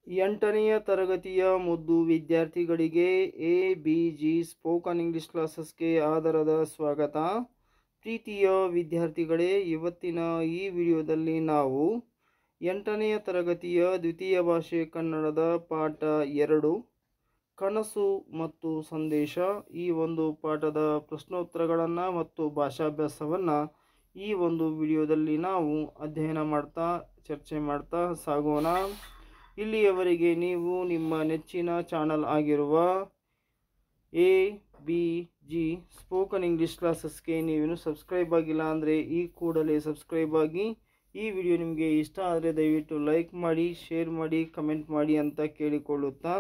ಎಂಟನೆಯ ತರಗತಿಯ ಮುದ್ದು ವಿದ್ಯಾರ್ಥಿಗಳಿಗೆ A B G spoken English ಕ್ಲಾಸಸ್ಗೆ ಆಧಾರದ ಸ್ವಾಗತ ಪ್ರೀತಿಯ ವಿದ್ಯಾರ್ಥಿಗಳೇ ಇವತ್ತಿನ ಈ ವಿಡಿಯೋದಲ್ಲಿ ನಾವು ಎಂಟನೆಯ ತರಗತಿಯ ದ್ವಿತೀಯ ಭಾಷೆ ಕನ್ನಡದ ಪಾಠ ಎರಡು ಕನಸು ಮತ್ತು ಸಂದೇಶ ಈ ಒಂದು ಪಾಠದ ಪ್ರಶ್ನೋತ್ತರಗಳನ್ನು ಮತ್ತು ಭಾಷಾಭ್ಯಾಸವನ್ನು ಈ ಒಂದು ವಿಡಿಯೋದಲ್ಲಿ ನಾವು ಅಧ್ಯಯನ ಮಾಡ್ತಾ ಚರ್ಚೆ ಮಾಡ್ತಾ ಸಾಗೋಣ ಇಲ್ಲಿಯವರೆಗೆ ನೀವು ನಿಮ್ಮ ನೆಚ್ಚಿನ ಚಾನಲ್ ಆಗಿರುವ A B G spoken English ಕ್ಲಾಸಸ್ಗೆ ನೀವೇನು ಸಬ್ಸ್ಕ್ರೈಬ್ ಆಗಿಲ್ಲ ಅಂದರೆ ಈ ಕೂಡಲೇ ಸಬ್ಸ್ಕ್ರೈಬ್ ಆಗಿ ಈ ವಿಡಿಯೋ ನಿಮಗೆ ಇಷ್ಟ ಆದರೆ ದಯವಿಟ್ಟು ಲೈಕ್ ಮಾಡಿ ಶೇರ್ ಮಾಡಿ ಕಮೆಂಟ್ ಮಾಡಿ ಅಂತ ಕೇಳಿಕೊಳ್ಳುತ್ತಾ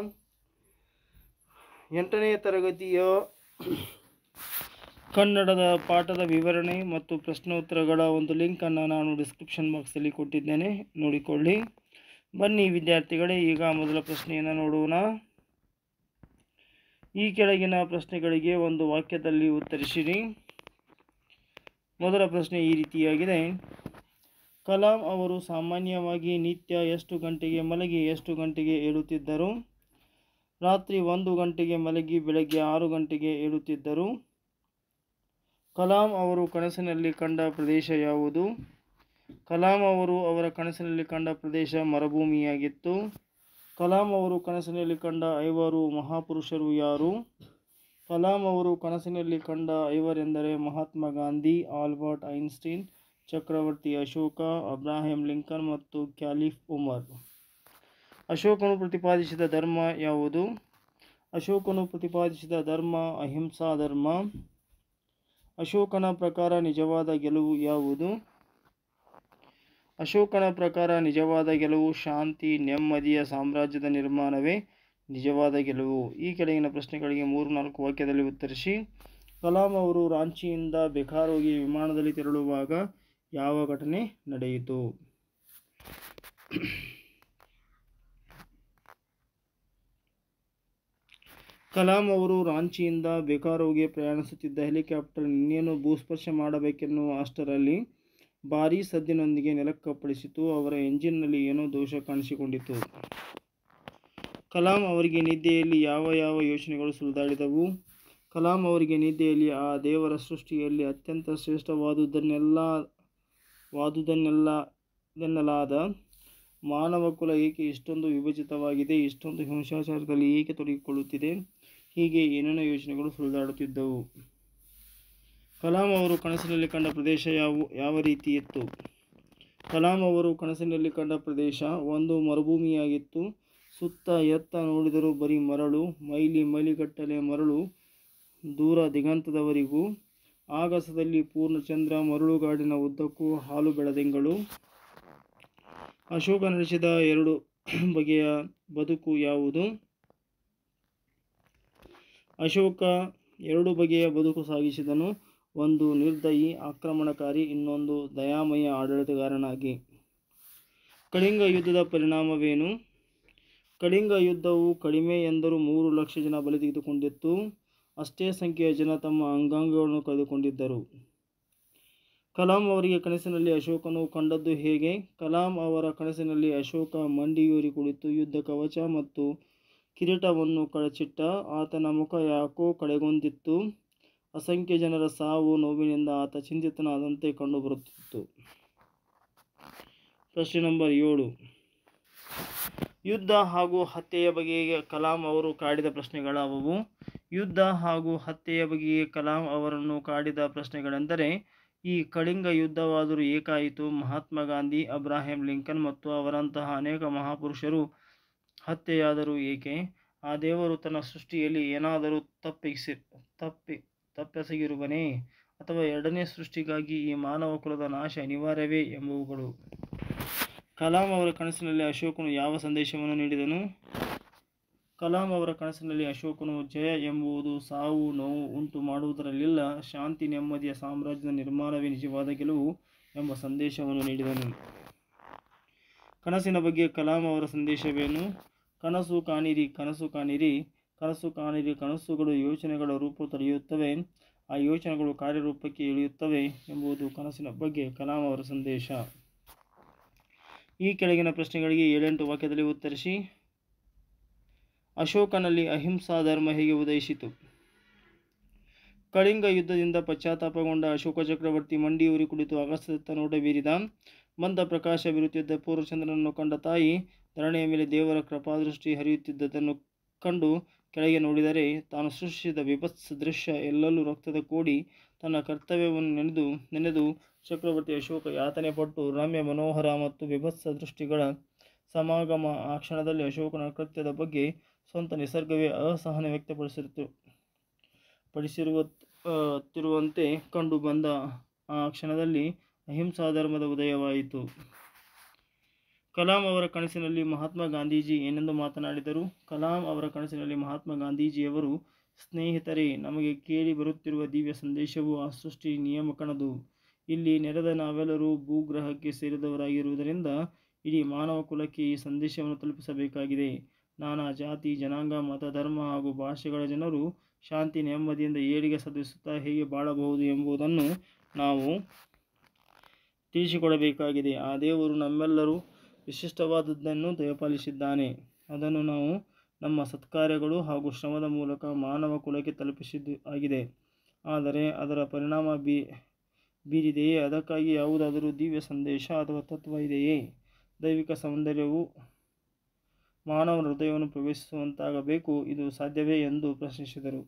ಎಂಟನೆಯ ತರಗತಿಯ ಕನ್ನಡದ ಪಾಠದ ವಿವರಣೆ ಮತ್ತು ಪ್ರಶ್ನೋತ್ತರಗಳ ಒಂದು ಲಿಂಕನ್ನು ನಾನು ಡಿಸ್ಕ್ರಿಪ್ಷನ್ ಬಾಕ್ಸಲ್ಲಿ ಕೊಟ್ಟಿದ್ದೇನೆ ನೋಡಿಕೊಳ್ಳಿ ಬನ್ನಿ ವಿದ್ಯಾರ್ಥಿಗಳೇ ಈಗ ಮೊದಲ ಪ್ರಶ್ನೆಯನ್ನು ನೋಡೋಣ ಈ ಕೆಳಗಿನ ಪ್ರಶ್ನೆಗಳಿಗೆ ಒಂದು ವಾಕ್ಯದಲ್ಲಿ ಉತ್ತರಿಸಿರಿ ಮೊದಲ ಪ್ರಶ್ನೆ ಈ ರೀತಿಯಾಗಿದೆ ಕಲಾಂ ಅವರು ಸಾಮಾನ್ಯವಾಗಿ ನಿತ್ಯ ಎಷ್ಟು ಗಂಟೆಗೆ ಮಲಗಿ ಎಷ್ಟು ಗಂಟೆಗೆ ಏಳುತ್ತಿದ್ದರು ರಾತ್ರಿ ಒಂದು ಗಂಟೆಗೆ ಮಲಗಿ ಬೆಳಗ್ಗೆ ಆರು ಗಂಟೆಗೆ ಏಳುತ್ತಿದ್ದರು ಕಲಾಂ ಅವರು ಕನಸಿನಲ್ಲಿ ಕಂಡ ಪ್ರದೇಶ ಯಾವುದು ಕಲಾಂ ಅವರು ಅವರ ಕನಸಿನಲ್ಲಿ ಕಂಡ ಪ್ರದೇಶ ಮರುಭೂಮಿಯಾಗಿತ್ತು ಕಲಾಂ ಅವರು ಕನಸಿನಲ್ಲಿ ಕಂಡ ಐವರು ಮಹಾಪುರುಷರು ಯಾರು ಕಲಾಂ ಅವರು ಕನಸಿನಲ್ಲಿ ಕಂಡ ಐವರೆಂದರೆ ಮಹಾತ್ಮ ಗಾಂಧಿ ಆಲ್ಬರ್ಟ್ ಐನ್ಸ್ಟೀನ್ ಚಕ್ರವರ್ತಿ ಅಶೋಕ ಅಬ್ರಾಹಿಂ ಲಿಂಕನ್ ಮತ್ತು ಕ್ಯಾಲಿಫ್ ಉಮರ್ ಅಶೋಕನು ಪ್ರತಿಪಾದಿಸಿದ ಧರ್ಮ ಯಾವುದು ಅಶೋಕನು ಪ್ರತಿಪಾದಿಸಿದ ಧರ್ಮ ಅಹಿಂಸಾ ಧರ್ಮ ಅಶೋಕನ ಪ್ರಕಾರ ನಿಜವಾದ ಗೆಲುವು ಯಾವುದು ಅಶೋಕನ ಪ್ರಕಾರ ನಿಜವಾದ ಗೆಲುವು ಶಾಂತಿ ನೆಮ್ಮದಿಯ ಸಾಮ್ರಾಜ್ಯದ ನಿರ್ಮಾಣವೇ ನಿಜವಾದ ಗೆಲುವು ಈ ಕೆಳಗಿನ ಪ್ರಶ್ನೆಗಳಿಗೆ ಮೂರು ನಾಲ್ಕು ವಾಕ್ಯದಲ್ಲಿ ಉತ್ತರಿಸಿ ಕಲಾಂ ಅವರು ರಾಂಚಿಯಿಂದ ಬೆಕಾರೋಗೆ ವಿಮಾನದಲ್ಲಿ ತೆರಳುವಾಗ ಯಾವ ಘಟನೆ ನಡೆಯಿತು ಕಲಾಂ ಅವರು ರಾಂಚಿಯಿಂದ ಬೆಕಾರೋಗೆ ಪ್ರಯಾಣಿಸುತ್ತಿದ್ದ ಹೆಲಿಕಾಪ್ಟರ್ ಇನ್ನೇನು ಭೂಸ್ಪರ್ಶ ಮಾಡಬೇಕೆನ್ನುವ ಅಷ್ಟರಲ್ಲಿ ಭಾರೀ ಸದ್ದಿನೊಂದಿಗೆ ನೆಲಕ್ಕಪ್ಪಳಿಸಿತು ಅವರ ಎಂಜಿನ್ನಲ್ಲಿ ಏನೋ ದೋಷ ಕಾಣಿಸಿಕೊಂಡಿತು ಕಲಾಂ ಅವರಿಗೆ ನಿದ್ದೆಯಲ್ಲಿ ಯಾವ ಯಾವ ಯೋಚನೆಗಳು ಸುಳಿದಾಡಿದವು ಕಲಾಂ ಅವರಿಗೆ ನಿದ್ದೆಯಲ್ಲಿ ಆ ದೇವರ ಸೃಷ್ಟಿಯಲ್ಲಿ ಅತ್ಯಂತ ಶ್ರೇಷ್ಠವಾದುದನ್ನೆಲ್ಲ ವಾದುದನ್ನೆಲ್ಲ ಎನ್ನಲಾದ ಮಾನವ ಕುಲ ಏಕೆ ಇಷ್ಟೊಂದು ವಿಭಜಿತವಾಗಿದೆ ಇಷ್ಟೊಂದು ಹಿಂಸಾಚಾರದಲ್ಲಿ ಏಕೆ ತೊಡಗಿಕೊಳ್ಳುತ್ತಿದೆ ಹೀಗೆ ಏನೇನೋ ಯೋಚನೆಗಳು ಸುಳಿದಾಡುತ್ತಿದ್ದವು ಕಲಾಂ ಅವರು ಕನಸಿನಲ್ಲಿ ಕಂಡ ಪ್ರದೇಶ ಯಾವ ಯಾವ ರೀತಿ ಇತ್ತು ಕಲಾಂ ಅವರು ಕನಸಿನಲ್ಲಿ ಕಂಡ ಪ್ರದೇಶ ಒಂದು ಮರುಭೂಮಿಯಾಗಿತ್ತು ಸುತ್ತ ಎತ್ತ ನೋಡಿದರೂ ಬರೀ ಮರಳು ಮೈಲಿ ಮೈಲಿಗಟ್ಟಲೆ ಮರಳು ದೂರ ದಿಗಂತದವರೆಗೂ ಆಗಸದಲ್ಲಿ ಪೂರ್ಣಚಂದ್ರ ಮರಳುಗಾಡಿನ ಉದ್ದಕ್ಕೂ ಹಾಲು ಬೆಳದಿಂಗಳು ಅಶೋಕ ನಡೆಸಿದ ಎರಡು ಬಗೆಯ ಬದುಕು ಯಾವುದು ಅಶೋಕ ಎರಡು ಬಗೆಯ ಬದುಕು ಸಾಗಿಸಿದನು ಒಂದು ನಿರ್ದಯಿ ಆಕ್ರಮಣಕಾರಿ ಇನ್ನೊಂದು ದಯಾಮಯ ಆಡಳಿತಗಾರನಾಗಿ ಕಳಿಂಗ ಯುದ್ಧದ ಪರಿಣಾಮವೇನು ಕಳಿಂಗ ಯುದ್ಧವು ಕಡಿಮೆ ಎಂದರೂ ಮೂರು ಲಕ್ಷ ಜನ ಬಲಿ ತೆಗೆದುಕೊಂಡಿತ್ತು ಅಷ್ಟೇ ಸಂಖ್ಯೆಯ ಜನ ತಮ್ಮ ಅಂಗಾಂಗಗಳನ್ನು ಕಳೆದುಕೊಂಡಿದ್ದರು ಕಲಾಂ ಅವರಿಗೆ ಕನಸಿನಲ್ಲಿ ಅಶೋಕನು ಕಂಡದ್ದು ಹೇಗೆ ಕಲಾಂ ಅವರ ಕನಸಿನಲ್ಲಿ ಅಶೋಕ ಮಂಡಿಯೂರಿ ಕುಳಿತು ಯುದ್ಧ ಕವಚ ಮತ್ತು ಕಿರೀಟವನ್ನು ಕಳಚಿಟ್ಟ ಆತನ ಮುಖ ಯಾಕೋ ಕಳೆಗೊಂದಿತ್ತು ಅಸಂಖ್ಯ ಜನರ ಸಾವು ನೋವಿನಿಂದ ಆತ ಚಿಂತಿತನಾದಂತೆ ಕಂಡುಬರುತ್ತಿತ್ತು ಪ್ರಶ್ನೆ ನಂಬರ್ ಏಳು ಯುದ್ಧ ಹಾಗೂ ಹತ್ಯೆಯ ಬಗೆಗೆ ಕಲಾಂ ಅವರು ಕಾಡಿದ ಪ್ರಶ್ನೆಗಳಾವುವು ಯುದ್ಧ ಹಾಗೂ ಹತ್ಯೆಯ ಬಗೆಗೆ ಕಲಾಂ ಅವರನ್ನು ಕಾಡಿದ ಪ್ರಶ್ನೆಗಳೆಂದರೆ ಈ ಕಳಿಂಗ ಯುದ್ಧವಾದರೂ ಏಕಾಯಿತು ಮಹಾತ್ಮ ಗಾಂಧಿ ಅಬ್ರಾಹಿಂ ಲಿಂಕನ್ ಮತ್ತು ಅವರಂತಹ ಅನೇಕ ಮಹಾಪುರುಷರು ಹತ್ಯೆಯಾದರೂ ಏಕೆ ಆ ದೇವರು ತನ್ನ ಸೃಷ್ಟಿಯಲ್ಲಿ ಏನಾದರೂ ತಪ್ಪಿಸಿ ತಪ್ಪಿ ತಪ್ಪೆಸಗಿರುವನೇ ಅಥವಾ ಎರಡನೇ ಸೃಷ್ಟಿಗಾಗಿ ಈ ಮಾನವ ಕುಲದ ನಾಶ ಅನಿವಾರ್ಯವೇ ಎಂಬುವುಗಳು ಕಲಾಂ ಅವರ ಕನಸಿನಲ್ಲಿ ಅಶೋಕನು ಯಾವ ಸಂದೇಶವನ್ನು ನೀಡಿದನು ಕಲಾಂ ಅವರ ಕನಸಿನಲ್ಲಿ ಅಶೋಕನು ಜಯ ಎಂಬುದು ಸಾವು ನೋವು ಉಂಟು ಮಾಡುವುದರಲ್ಲಿಲ್ಲ ಶಾಂತಿ ನೆಮ್ಮದಿಯ ಸಾಮ್ರಾಜ್ಯದ ನಿರ್ಮಾಣವೇ ನಿಜವಾದ ಗೆಲುವು ಎಂಬ ಸಂದೇಶವನ್ನು ನೀಡಿದನು ಕನಸಿನ ಬಗ್ಗೆ ಕಲಾಂ ಅವರ ಸಂದೇಶವೇನು ಕನಸು ಕಾಣಿರಿ ಕನಸು ಕಾಣಿರಿ ಕನಸು ಕಾಣಿರಿ ಕನಸುಗಳು ಯೋಚನೆಗಳ ರೂಪ ತಳೆಯುತ್ತವೆ ಆ ಯೋಚನೆಗಳು ಕಾರ್ಯರೂಪಕ್ಕೆ ಇಳಿಯುತ್ತವೆ ಎಂಬುದು ಕನಸಿನ ಬಗ್ಗೆ ಕಲಾಂ ಅವರ ಸಂದೇಶ ಈ ಕೆಳಗಿನ ಪ್ರಶ್ನೆಗಳಿಗೆ ಏಳೆಂಟು ವಾಕ್ಯದಲ್ಲಿ ಉತ್ತರಿಸಿ ಅಶೋಕನಲ್ಲಿ ಅಹಿಂಸಾ ಧರ್ಮ ಹೇಗೆ ಉದಯಿಸಿತು ಕಳಿಂಗ ಯುದ್ಧದಿಂದ ಪಶ್ಚಾತ್ತಾಪಗೊಂಡ ಅಶೋಕ ಚಕ್ರವರ್ತಿ ಮಂಡಿಯೂರಿ ಕುಳಿತು ಅಗಸ್ತ್ಯದತ್ತ ನೋಟ ಬೀರಿದ ಮಂದ ಪ್ರಕಾಶ ಬೀರುತ್ತಿದ್ದ ಪೂರ್ವಚಂದ್ರನನ್ನು ಕಂಡ ತಾಯಿ ಧರಣಿಯ ಮೇಲೆ ದೇವರ ಕೃಪಾದೃಷ್ಟಿ ಹರಿಯುತ್ತಿದ್ದುದನ್ನು ಕಂಡು ಕೆಳಗೆ ನೋಡಿದರೆ ತಾನು ಸೃಷ್ಟಿಸಿದ ವಿಭತ್ಸ ದೃಶ್ಯ ಎಲ್ಲಲ್ಲೂ ರಕ್ತದ ಕೋಡಿ ತನ್ನ ಕರ್ತವ್ಯವನ್ನು ನೆನೆದು ನೆನೆದು ಚಕ್ರವರ್ತಿ ಅಶೋಕ ಯಾತನೆ ಪಟ್ಟು ರಮ್ಯ ಮನೋಹರ ಮತ್ತು ವಿಭತ್ಸ ದೃಷ್ಟಿಗಳ ಸಮಾಗಮ ಆ ಕ್ಷಣದಲ್ಲಿ ಅಶೋಕನ ಕೃತ್ಯದ ಬಗ್ಗೆ ಸ್ವಂತ ನಿಸರ್ಗವೇ ಅಸಹನೆ ವ್ಯಕ್ತಪಡಿಸಿರುತ್ತು ಪಡಿಸಿರುವ ತಿರುವಂತೆ ಕಂಡು ಬಂದ ಆ ಕ್ಷಣದಲ್ಲಿ ಅಹಿಂಸಾ ಧರ್ಮದ ಉದಯವಾಯಿತು ಕಲಾಂ ಅವರ ಕನಸಿನಲ್ಲಿ ಮಹಾತ್ಮ ಗಾಂಧೀಜಿ ಏನೆಂದು ಮಾತನಾಡಿದರು ಕಲಾಂ ಅವರ ಕನಸಿನಲ್ಲಿ ಮಹಾತ್ಮ ಗಾಂಧೀಜಿಯವರು ಸ್ನೇಹಿತರೆ ನಮಗೆ ಕೇಳಿ ಬರುತ್ತಿರುವ ದಿವ್ಯ ಸಂದೇಶವು ಆ ಸೃಷ್ಟಿ ನಿಯಮಕಣದು ಇಲ್ಲಿ ನೆರೆದ ನಾವೆಲ್ಲರೂ ಭೂಗ್ರಹಕ್ಕೆ ಸೇರಿದವರಾಗಿರುವುದರಿಂದ ಇಡೀ ಮಾನವ ಕುಲಕ್ಕೆ ಈ ಸಂದೇಶವನ್ನು ತಲುಪಿಸಬೇಕಾಗಿದೆ ನಾನಾ ಜಾತಿ ಜನಾಂಗ ಮತ ಧರ್ಮ ಹಾಗೂ ಭಾಷೆಗಳ ಜನರು ಶಾಂತಿ ನೆಮ್ಮದಿಯಿಂದ ಏಳಿಗೆ ಸಾಧಿಸುತ್ತಾ ಹೇಗೆ ಬಾಳಬಹುದು ಎಂಬುದನ್ನು ನಾವು ತಿಳಿಸಿಕೊಡಬೇಕಾಗಿದೆ ಆ ದೇವರು ನಮ್ಮೆಲ್ಲರೂ ವಿಶಿಷ್ಟವಾದದ್ದನ್ನು ದಯಪಾಲಿಸಿದ್ದಾನೆ ಅದನ್ನು ನಾವು ನಮ್ಮ ಸತ್ಕಾರ್ಯಗಳು ಹಾಗೂ ಶ್ರಮದ ಮೂಲಕ ಮಾನವ ಕುಲಕ್ಕೆ ತಲುಪಿಸಿದ್ದು ಆಗಿದೆ ಆದರೆ ಅದರ ಪರಿಣಾಮ ಬೀ ಬೀರಿದೆಯೇ ಅದಕ್ಕಾಗಿ ಯಾವುದಾದರೂ ದಿವ್ಯ ಸಂದೇಶ ಅಥವಾ ತತ್ವ ಇದೆಯೇ ದೈವಿಕ ಸೌಂದರ್ಯವು ಮಾನವನ ಹೃದಯವನ್ನು ಪ್ರವೇಶಿಸುವಂತಾಗಬೇಕು ಇದು ಸಾಧ್ಯವೇ ಎಂದು ಪ್ರಶ್ನಿಸಿದರು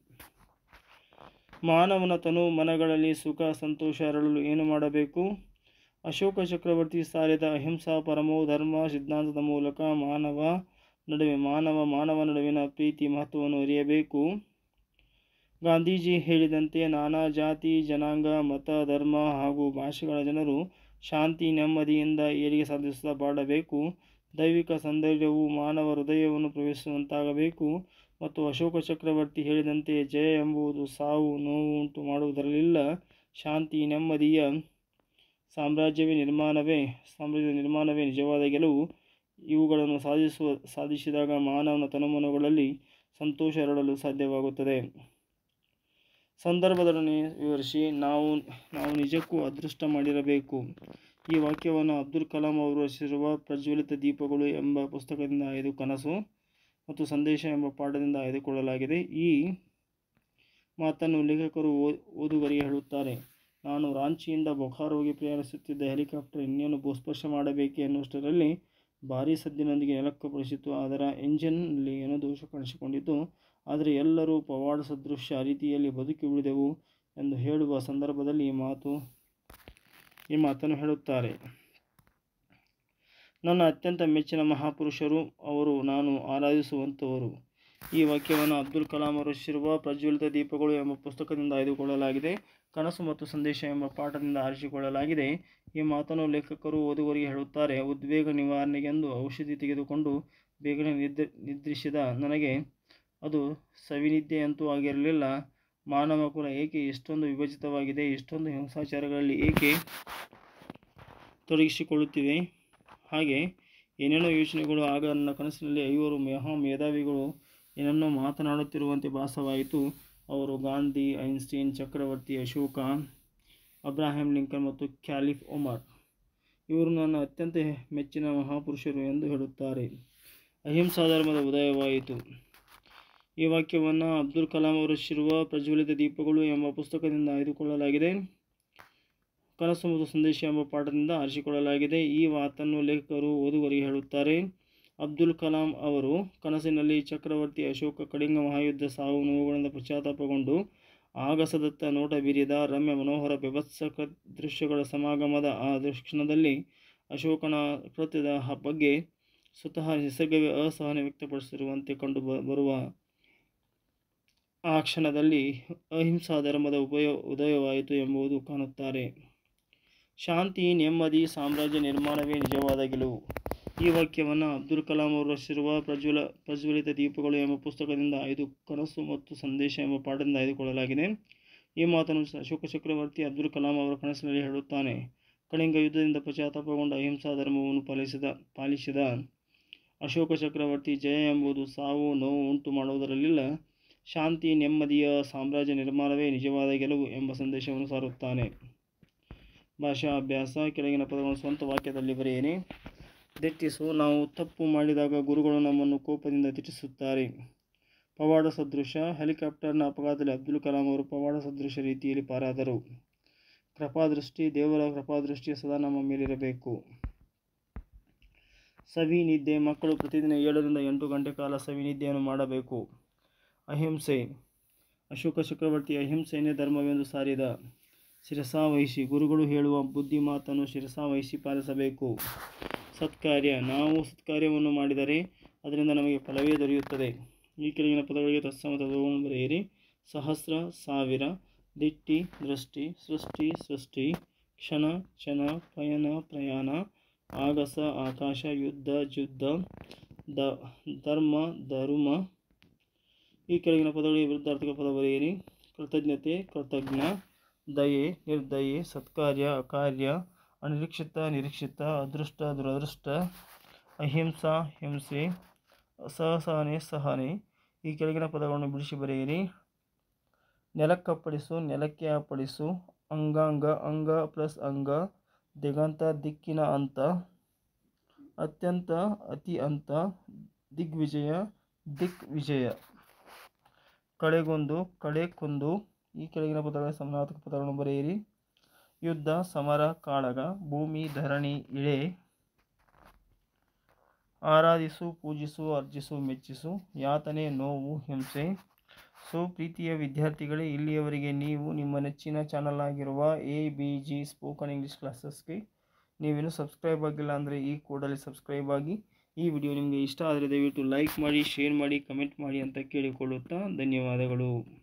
ಮಾನವನ ತನು ಮನಗಳಲ್ಲಿ ಸುಖ ಸಂತೋಷ ಅರಳಲು ಏನು ಮಾಡಬೇಕು ಅಶೋಕ ಚಕ್ರವರ್ತಿ ಸಾರಿದ ಅಹಿಂಸಾ ಪರಮೋ ಧರ್ಮ ಸಿದ್ಧಾಂತದ ಮೂಲಕ ಮಾನವ ನಡುವೆ ಮಾನವ ಮಾನವ ನಡುವಿನ ಪ್ರೀತಿ ಮಹತ್ವವನ್ನು ಅರಿಯಬೇಕು ಗಾಂಧೀಜಿ ಹೇಳಿದಂತೆ ನಾನಾ ಜಾತಿ ಜನಾಂಗ ಮತ ಧರ್ಮ ಹಾಗೂ ಭಾಷೆಗಳ ಜನರು ಶಾಂತಿ ನೆಮ್ಮದಿಯಿಂದ ಏಳಿಗೆ ಸಾಧಿಸುತ್ತಾ ಬಾಳಬೇಕು ದೈವಿಕ ಸೌಂದರ್ಯವು ಮಾನವ ಹೃದಯವನ್ನು ಪ್ರವೇಶಿಸುವಂತಾಗಬೇಕು ಮತ್ತು ಅಶೋಕ ಚಕ್ರವರ್ತಿ ಹೇಳಿದಂತೆ ಜಯ ಎಂಬುದು ಸಾವು ನೋವು ಉಂಟು ಮಾಡುವುದರಲ್ಲಿಲ್ಲ ಶಾಂತಿ ನೆಮ್ಮದಿಯ ಸಾಮ್ರಾಜ್ಯವೇ ನಿರ್ಮಾಣವೇ ಸಾಮ್ರಾಜ್ಯದ ನಿರ್ಮಾಣವೇ ನಿಜವಾದ ಗೆಲುವು ಇವುಗಳನ್ನು ಸಾಧಿಸುವ ಸಾಧಿಸಿದಾಗ ಮಾನವನ ತನುಮನಗಳಲ್ಲಿ ಸಂತೋಷ ಹರಡಲು ಸಾಧ್ಯವಾಗುತ್ತದೆ ಸಂದರ್ಭದೊಡನೆ ವಿವರಿಸಿ ನಾವು ನಾವು ನಿಜಕ್ಕೂ ಅದೃಷ್ಟ ಮಾಡಿರಬೇಕು ಈ ವಾಕ್ಯವನ್ನು ಅಬ್ದುಲ್ ಕಲಾಂ ಅವರು ರಚಿಸಿರುವ ಪ್ರಜ್ವಲಿತ ದೀಪಗಳು ಎಂಬ ಪುಸ್ತಕದಿಂದ ಆಯ್ದು ಕನಸು ಮತ್ತು ಸಂದೇಶ ಎಂಬ ಪಾಠದಿಂದ ಆಯ್ದುಕೊಳ್ಳಲಾಗಿದೆ ಈ ಮಾತನ್ನು ಲೇಖಕರು ಓದುಗರಿಗೆ ಹೇಳುತ್ತಾರೆ ನಾನು ರಾಂಚಿಯಿಂದ ಬೊಖಾರೋಗೆ ಪ್ರಯಾಣಿಸುತ್ತಿದ್ದ ಹೆಲಿಕಾಪ್ಟರ್ ಇನ್ನೇನು ಭೂಸ್ಪರ್ಶ ಮಾಡಬೇಕೆ ಎನ್ನುವಷ್ಟರಲ್ಲಿ ಭಾರೀ ಸದ್ದಿನೊಂದಿಗೆ ನೆಲಕ್ಕೆ ಪಡಿಸಿತು ಅದರ ಎಂಜಿನ್ನಲ್ಲಿ ಏನೋ ದೋಷ ಕಾಣಿಸಿಕೊಂಡಿತು ಆದರೆ ಎಲ್ಲರೂ ಪವಾಡ ಸದೃಶ್ಯ ರೀತಿಯಲ್ಲಿ ಬದುಕಿ ಉಳಿದೆವು ಎಂದು ಹೇಳುವ ಸಂದರ್ಭದಲ್ಲಿ ಈ ಮಾತು ಈ ಮಾತನ್ನು ಹೇಳುತ್ತಾರೆ ನನ್ನ ಅತ್ಯಂತ ಮೆಚ್ಚಿನ ಮಹಾಪುರುಷರು ಅವರು ನಾನು ಆರಾಧಿಸುವಂಥವರು ಈ ವಾಕ್ಯವನ್ನು ಅಬ್ದುಲ್ ಕಲಾಂ ಅವರು ರಚಿಸಿರುವ ಪ್ರಜ್ವಲಿತ ದೀಪಗಳು ಎಂಬ ಪುಸ್ತಕದಿಂದ ಆಯ್ದುಕೊಳ್ಳಲಾಗಿದೆ ಕನಸು ಮತ್ತು ಸಂದೇಶ ಎಂಬ ಪಾಠದಿಂದ ಆರಿಸಿಕೊಳ್ಳಲಾಗಿದೆ ಈ ಮಾತನ್ನು ಲೇಖಕರು ಓದುಗರಿಗೆ ಹೇಳುತ್ತಾರೆ ಉದ್ವೇಗ ನಿವಾರಣೆಗೆಂದು ಔಷಧಿ ತೆಗೆದುಕೊಂಡು ಬೇಗನೆ ನಿದ್ರ ನಿದ್ರಿಸಿದ ನನಗೆ ಅದು ಸವಿನಿದ್ದೆಯಂತೂ ಆಗಿರಲಿಲ್ಲ ಮಾನವ ಕುಲ ಏಕೆ ಇಷ್ಟೊಂದು ವಿಭಜಿತವಾಗಿದೆ ಇಷ್ಟೊಂದು ಹಿಂಸಾಚಾರಗಳಲ್ಲಿ ಏಕೆ ತೊಡಗಿಸಿಕೊಳ್ಳುತ್ತಿವೆ ಹಾಗೆ ಏನೇನೋ ಯೋಚನೆಗಳು ಆಗ ನನ್ನ ಕನಸಿನಲ್ಲಿ ಐವರು ಮಹಾ ಮೇಧಾವಿಗಳು ಏನನ್ನೋ ಮಾತನಾಡುತ್ತಿರುವಂತೆ ಭಾಸವಾಯಿತು ಅವರು ಗಾಂಧಿ ಐನ್ಸ್ಟೀನ್ ಚಕ್ರವರ್ತಿ ಅಶೋಕ ಅಬ್ರಾಹಿಂ ಲಿಂಕನ್ ಮತ್ತು ಕ್ಯಾಲಿಫ್ ಒಮರ್ ಇವರು ನನ್ನ ಅತ್ಯಂತ ಮೆಚ್ಚಿನ ಮಹಾಪುರುಷರು ಎಂದು ಹೇಳುತ್ತಾರೆ ಅಹಿಂಸಾ ಧರ್ಮದ ಉದಯವಾಯಿತು ಈ ವಾಕ್ಯವನ್ನು ಅಬ್ದುಲ್ ಕಲಾಂ ಅವರು ರಚಿಸಿರುವ ಪ್ರಜ್ವಲಿತ ದೀಪಗಳು ಎಂಬ ಪುಸ್ತಕದಿಂದ ಆಯ್ದುಕೊಳ್ಳಲಾಗಿದೆ ಕನಸು ಮತ್ತು ಸಂದೇಶ ಎಂಬ ಪಾಠದಿಂದ ಆರಿಸಿಕೊಳ್ಳಲಾಗಿದೆ ಈ ಮಾತನ್ನು ಲೇಖಕರು ಓದುಗರಿಗೆ ಹೇಳುತ್ತಾರೆ ಅಬ್ದುಲ್ ಕಲಾಂ ಅವರು ಕನಸಿನಲ್ಲಿ ಚಕ್ರವರ್ತಿ ಅಶೋಕ ಕಳಿಂಗ ಮಹಾಯುದ್ಧ ಸಾವು ನೋವುಗಳಿಂದ ಪಶ್ಚಾತ್ತಾಪಗೊಂಡು ಆಗಸದತ್ತ ನೋಟ ಬೀರಿದ ರಮ್ಯ ಮನೋಹರ ಬೆಭತ್ಸ ದೃಶ್ಯಗಳ ಸಮಾಗಮದ ಆ ಕ್ಷಣದಲ್ಲಿ ಅಶೋಕನ ಕೃತ್ಯದ ಬಗ್ಗೆ ಸ್ವತಃ ನಿಸರ್ಗವೇ ಅಸಹನೆ ವ್ಯಕ್ತಪಡಿಸಿರುವಂತೆ ಕಂಡು ಬರುವ ಆ ಕ್ಷಣದಲ್ಲಿ ಅಹಿಂಸಾ ಧರ್ಮದ ಉಪಯ ಉದಯವಾಯಿತು ಎಂಬುದು ಕಾಣುತ್ತಾರೆ ಶಾಂತಿ ನೆಮ್ಮದಿ ಸಾಮ್ರಾಜ್ಯ ನಿರ್ಮಾಣವೇ ನಿಜವಾದ ಗೆಲುವು ಈ ವಾಕ್ಯವನ್ನು ಅಬ್ದುಲ್ ಕಲಾಂ ಅವರು ರಚಿಸಿರುವ ಪ್ರಜ್ವಲ ಪ್ರಜ್ವಲಿತ ದೀಪಗಳು ಎಂಬ ಪುಸ್ತಕದಿಂದ ಆಯ್ದು ಕನಸು ಮತ್ತು ಸಂದೇಶ ಎಂಬ ಪಾಠದಿಂದ ಆಯ್ದುಕೊಳ್ಳಲಾಗಿದೆ ಈ ಮಾತನ್ನು ಅಶೋಕ ಚಕ್ರವರ್ತಿ ಅಬ್ದುಲ್ ಕಲಾಂ ಅವರ ಕನಸಿನಲ್ಲಿ ಹೇಳುತ್ತಾನೆ ಕಳಿಂಗ ಯುದ್ಧದಿಂದ ಪಶ್ಚಾತ್ತಾಪಗೊಂಡ ಅಹಿಂಸಾ ಧರ್ಮವನ್ನು ಪಾಲಿಸಿದ ಪಾಲಿಸಿದ ಅಶೋಕ ಚಕ್ರವರ್ತಿ ಜಯ ಎಂಬುದು ಸಾವು ನೋವು ಉಂಟು ಮಾಡುವುದರಲ್ಲಿಲ್ಲ ಶಾಂತಿ ನೆಮ್ಮದಿಯ ಸಾಮ್ರಾಜ್ಯ ನಿರ್ಮಾಣವೇ ನಿಜವಾದ ಗೆಲುವು ಎಂಬ ಸಂದೇಶವನ್ನು ಸಾರುತ್ತಾನೆ ಭಾಷಾ ಅಭ್ಯಾಸ ಕೆಳಗಿನ ಪದಗಳನ್ನು ಸ್ವಂತ ವಾಕ್ಯದಲ್ಲಿ ಬರೆಯಿರಿ ದಿಟ್ಟಿಸು ನಾವು ತಪ್ಪು ಮಾಡಿದಾಗ ಗುರುಗಳು ನಮ್ಮನ್ನು ಕೋಪದಿಂದ ದಿಟ್ಟಿಸುತ್ತಾರೆ ಪವಾಡ ಸದೃಶ ಹೆಲಿಕಾಪ್ಟರ್ನ ಅಪಘಾತದಲ್ಲಿ ಅಬ್ದುಲ್ ಕಲಾಂ ಅವರು ಪವಾಡ ಸದೃಶ ರೀತಿಯಲ್ಲಿ ಪಾರಾದರು ಕೃಪಾದೃಷ್ಟಿ ದೇವರ ಕೃಪಾದೃಷ್ಟಿ ಸದಾ ನಮ್ಮ ಮೇಲಿರಬೇಕು ಸವಿ ನಿದ್ದೆ ಮಕ್ಕಳು ಪ್ರತಿದಿನ ಏಳರಿಂದ ಎಂಟು ಗಂಟೆ ಕಾಲ ಸವಿ ನಿದ್ದೆಯನ್ನು ಮಾಡಬೇಕು ಅಹಿಂಸೆ ಅಶೋಕ ಚಕ್ರವರ್ತಿ ಅಹಿಂಸೆಯನ್ನೇ ಧರ್ಮವೆಂದು ಸಾರಿದ ಶಿರಸಾವಹಿಸಿ ಗುರುಗಳು ಹೇಳುವ ಬುದ್ಧಿ ಮಾತನ್ನು ಶಿರಸಾವಹಿಸಿ ಪಾಲಿಸಬೇಕು ಸತ್ಕಾರ್ಯ ನಾವು ಸತ್ಕಾರ್ಯವನ್ನು ಮಾಡಿದರೆ ಅದರಿಂದ ನಮಗೆ ಫಲವೇ ದೊರೆಯುತ್ತದೆ ಈ ಕೆಳಗಿನ ಪದಗಳಿಗೆ ತತ್ಸಮ ತತ್ವವನ್ನು ಬರೆಯಿರಿ ಸಹಸ್ರ ಸಾವಿರ ದಿಟ್ಟಿ ದೃಷ್ಟಿ ಸೃಷ್ಟಿ ಸೃಷ್ಟಿ ಕ್ಷಣ ಕ್ಷಣ ಪಯಣ ಪ್ರಯಾಣ ಆಗಸ ಆಕಾಶ ಯುದ್ಧ ಯುದ್ಧ ದ ಧರ್ಮ ಧರ್ಮ ಈ ಕೆಳಗಿನ ಪದಗಳಿಗೆ ವಿರುದ್ಧಾರ್ಥಕ ಪದ ಬರೆಯಿರಿ ಕೃತಜ್ಞತೆ ಕೃತಜ್ಞ ದಯೆ ನಿರ್ದಯೆ ಸತ್ಕಾರ್ಯ ಅಕಾರ್ಯ ಅನಿರೀಕ್ಷಿತ ನಿರೀಕ್ಷಿತ ಅದೃಷ್ಟ ದುರದೃಷ್ಟ ಅಹಿಂಸಾ ಹಿಂಸೆ ಅಸಹಸಹನೆ ಸಹನೆ ಈ ಕೆಳಗಿನ ಪದಗಳನ್ನು ಬಿಡಿಸಿ ಬರೆಯಿರಿ ನೆಲಕ್ಕಪ್ಪಳಿಸು ನೆಲಕ್ಕೆ ಅಪ್ಪಳಿಸು ಅಂಗಾಂಗ ಅಂಗ ಪ್ಲಸ್ ಅಂಗ ದಿಗಂತ ದಿಕ್ಕಿನ ಅಂತ ಅತ್ಯಂತ ಅತಿ ಅಂತ ದಿಗ್ವಿಜಯ ದಿಕ್ ವಿಜಯ ಕಳೆಗೊಂದು ಕಳೆ ಕೊಂದು ಈ ಕೆಳಗಿನ ಪದಗಳ ಸಮಾನಾರ್ಥಕ ಪದಗಳನ್ನು ಬರೆಯಿರಿ ಯುದ್ಧ ಸಮರ ಕಾಳಗ ಭೂಮಿ ಧರಣಿ ಇಳೆ ಆರಾಧಿಸು ಪೂಜಿಸು ಅರ್ಜಿಸು ಮೆಚ್ಚಿಸು ಯಾತನೆ ನೋವು ಹಿಂಸೆ ಸೊ ಪ್ರೀತಿಯ ವಿದ್ಯಾರ್ಥಿಗಳೇ ಇಲ್ಲಿಯವರೆಗೆ ನೀವು ನಿಮ್ಮ ನೆಚ್ಚಿನ ಚಾನಲ್ ಆಗಿರುವ A B G spoken English ಕ್ಲಾಸಸ್ಗೆ ನೀವೇನು ಸಬ್ಸ್ಕ್ರೈಬ್ ಆಗಿಲ್ಲ ಅಂದರೆ ಈ ಕೂಡಲೇ ಸಬ್ಸ್ಕ್ರೈಬ್ ಆಗಿ ಈ ವಿಡಿಯೋ ನಿಮಗೆ ಇಷ್ಟ ಆದರೆ ದಯವಿಟ್ಟು ಲೈಕ್ ಮಾಡಿ ಶೇರ್ ಮಾಡಿ ಕಮೆಂಟ್ ಮಾಡಿ ಅಂತ ಕೇಳಿಕೊಳ್ಳುತ್ತಾ ಧನ್ಯವಾದಗಳು